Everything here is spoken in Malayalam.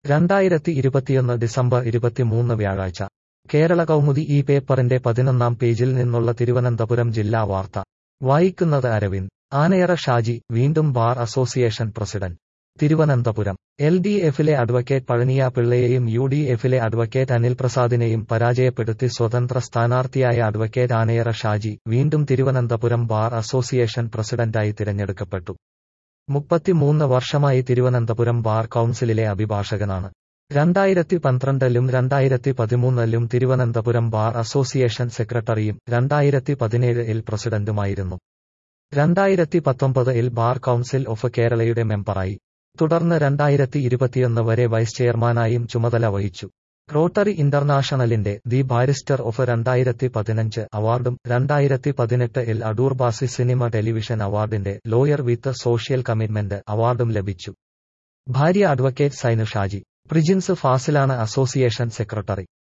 രണ്ടായിരത്തി ഇരുപത്തിയൊന്ന് ഡിസംബർ ഇരുപത്തിമൂന്ന് വ്യാഴാഴ്ച കേരള കൗമുദി ഈ പേപ്പറിന്റെ പതിനൊന്നാം പേജിൽ നിന്നുള്ള തിരുവനന്തപുരം ജില്ലാ വാർത്ത വായിക്കുന്നത് അരവിന്ദ് ആനയറ ഷാജി വീണ്ടും bar association president Thiruvananthapuram L D എഫിലെ അഡ്വക്കേറ്റ് പഴനിയ പിള്ളയെയും യു ഡി എഫിലെ അഡ്വക്കേറ്റ് അനിൽ പ്രസാദിനെയും പരാജയപ്പെടുത്തി സ്വതന്ത്ര സ്ഥാനാർത്ഥിയായ അഡ്വക്കേറ്റ് ആനയറ ഷാജി വീണ്ടും തിരുവനന്തപുരം ബാർ അസോസിയേഷൻ പ്രസിഡന്റായി തിരഞ്ഞെടുക്കപ്പെട്ടു മുപ്പത്തിമൂന്ന് വർഷമായി തിരുവനന്തപുരം ബാർ കൗൺസിലിലെ അഭിഭാഷകനാണ് രണ്ടായിരത്തി പന്ത്രണ്ടിലും രണ്ടായിരത്തി പതിമൂന്നിലും തിരുവനന്തപുരം ബാർ അസോസിയേഷൻ സെക്രട്ടറിയും രണ്ടായിരത്തി പതിനേഴിൽ പ്രസിഡന്റുമായിരുന്നു രണ്ടായിരത്തി പത്തൊമ്പതിൽ ബാർ കൗൺസിൽ ഓഫ് കേരളയുടെ മെമ്പറായി തുടർന്ന് രണ്ടായിരത്തി ഇരുപത്തിയൊന്ന് വരെ വൈസ് ചെയർമാനായും ചുമതല വഹിച്ചു റോട്ടറി ഇന്റർനാഷണലിന്റെ ദി ബാരിസ്റ്റർ ഓഫ് രണ്ടായിരത്തി പതിനഞ്ച് അവാർഡും രണ്ടായിരത്തി പതിനെട്ട് L Adoor Basi cinema television അവാർഡിന്റെ ലോയർ വിത്ത് സോഷ്യൽ കമ്മിറ്റ്മെന്റ് അവാർഡും ലഭിച്ചു ഭാര്യ അഡ്വക്കേറ്റ് സൈനു ഷാജി പ്രിജിൻസ് ഫാസിലാണ് അസോസിയേഷൻ സെക്രട്ടറി